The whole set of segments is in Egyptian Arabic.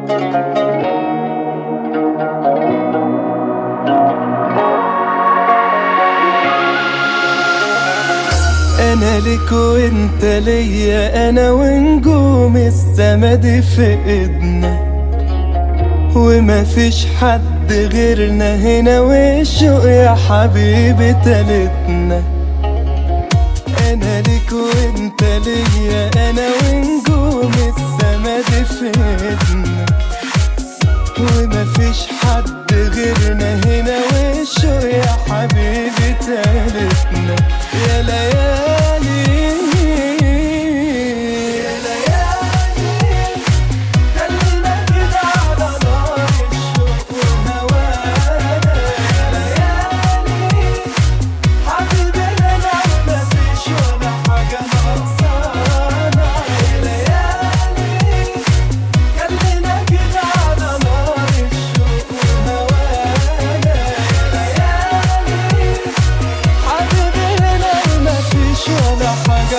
انا لك وانت ليا انا ونجوم السما دي في ايدنا وما فيش حد غيرنا هنا والشوق يا حبيبي تالتنا انا لك وانت ليا انا ونجوم السما دي في ايدنا وما فيش حد غيرنا هنا والشوق يا حبيبي تالتنا يا ليالي يا ليالي خلينا كده على نار الشوق وهوانا يا ليالي حبيبي انا مفيش ولا حاجة ناقصانا يا ليالي خلينا كده على نار الشوق وهوانا يا ليالي حبيبي هنا مفيش ولا حاجة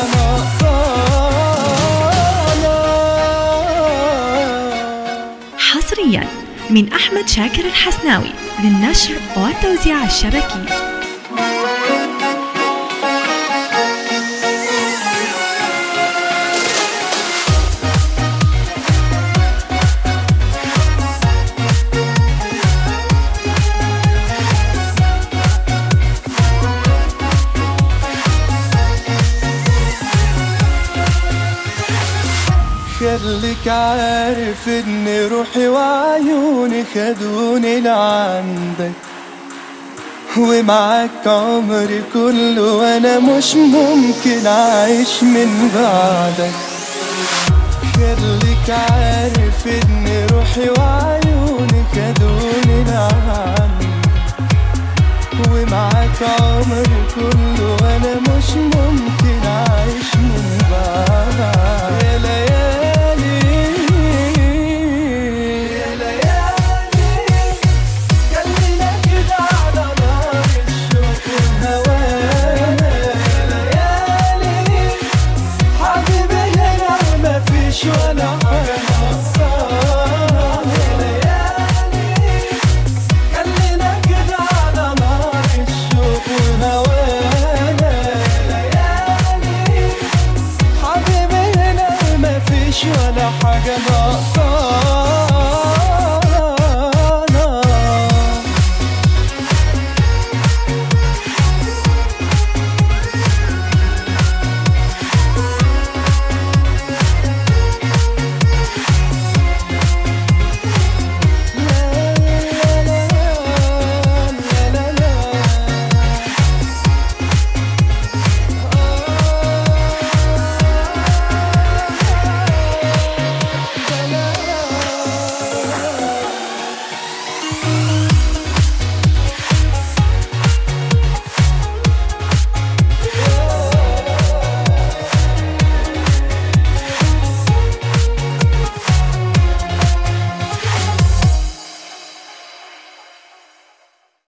ناقصانا حصريا من أحمد شاكر الحسناوي للنشر والتوزيع الشبكي خليك عارف ان روحي وعيوني خدوني لعندك ومعاك عمري كله وانا مش ممكن اعيش من بعدك خليك عارف ان روحي وعيوني خدوني لعندك ومعاك عمري